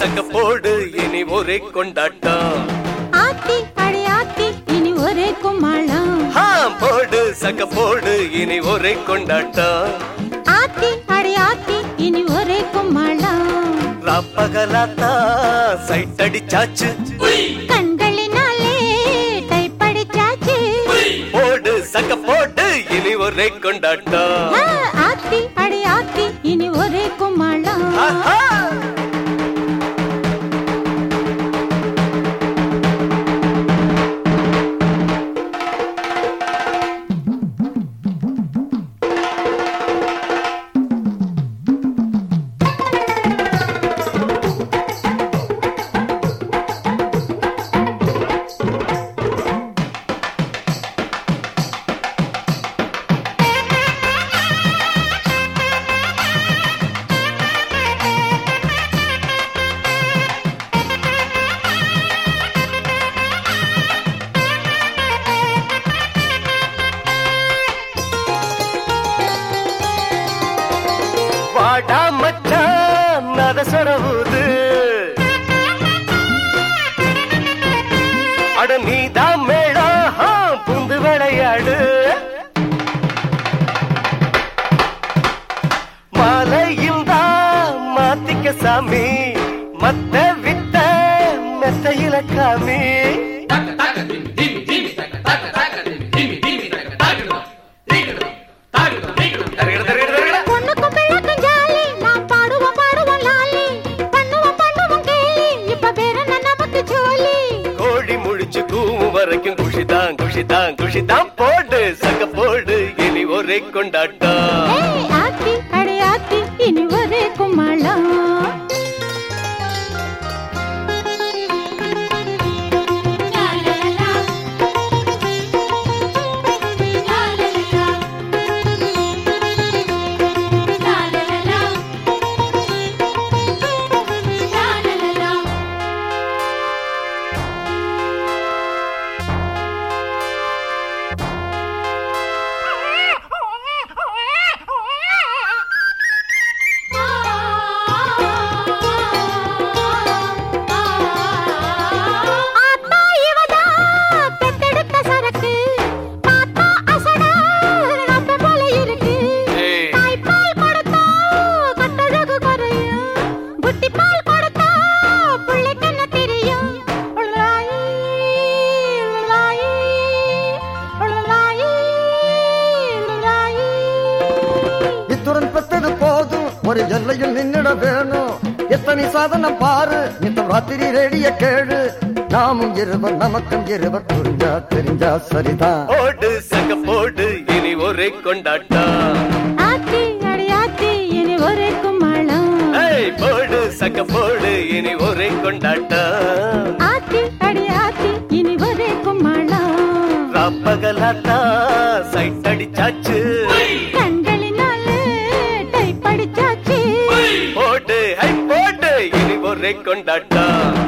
சக்க போடு இனி ஒரே கொண்டாட்டம் ஆத்தி அடி ஆத்தி இனி ஒரே கும்மாளம் ஆ, போடு சக்க போடு இனி ஒரே கொண்டாட்டம் ஆத்தி அடி ஆத்தி இனி ஒரே கும்மாளம் ராப்பகலாத்தா சைட் அடிச்சாச்சு கண்களினாலே டைப்படிச்சாச்சு போடு சக்க போடு இனி ஒரே கொண்டாட்டம் ஆ, ஆத்தி அடி ஆத்தி இனி ஒரே கும்மாளம் ஆஹா! வாடா மச்சான் நத சொரவுது அட நீதான் மேடா ஆ, புந்து விளையாடு மாலையும் தான் மாத்திக்க சாமி மத்த வித்த மெத்தையில காமி தருகிட, தருகிட, தருகிட. பொண்ணுக்கும் பிள்ளைக்கும் ஜாலி நான் பாடுவோம் பாடுவோம் லாலி பண்ணுவோம் பண்ணுவோம் கேலி இப்ப பேர் என்ன நமக்கு ஜோலி கோழி முழிச்சு கூவும் வரைக்கும் குஷிதான் குஷிதான் குஷிதான் போடு சக்க போடு இனி ஒரே கொண்டாட்டம் ஏய் ஆத்தி அடி ஆத்தி இனி ஒரே கும்மாளம் ஆத்தா இவதா பெத்தெடுத்த சரக்கு பாத்தா அசடா நம்ம போல இருக்கு ஏய். தாய்ப்பால் கொடுத்தா கட்டழகு குறையும் புட்டி பால் கொடுத்தா புள்ளைக்கு என்ன தெரியும் உள்லாயி, உள்லாயி, உள்லாயி, உள்லாயி. இத்துடன் பெத்தது போதும் ஒரு எல்லையில் நின்னுட வேணும் எத்தனை சாதனம் பாரு இந்த ராத்திரி ரேடிய கேளு நாமும் இருவர் நமக்கும் இருவர் புரிஞ்சா தெரிஞ்சா சரிதான் போடு சக்க போடு இனி ஒரே கொண்டாட்டம் ஆத்தி அடி ஆத்தி இனி ஒரே கும்மாளம் ஏய் போடு சக்க போடு இனி ஒரே கொண்டாட்டம் ஆத்தி அடி ஆத்தி இனி ஒரே கும்மாளம் ராப்பகலாத்தா சைட் அடிச்சாச்சு கண்களினாலே டைப்படிச்சாச்சு போடு ஹை போடு இனி ஒரே கொண்டாட்டம்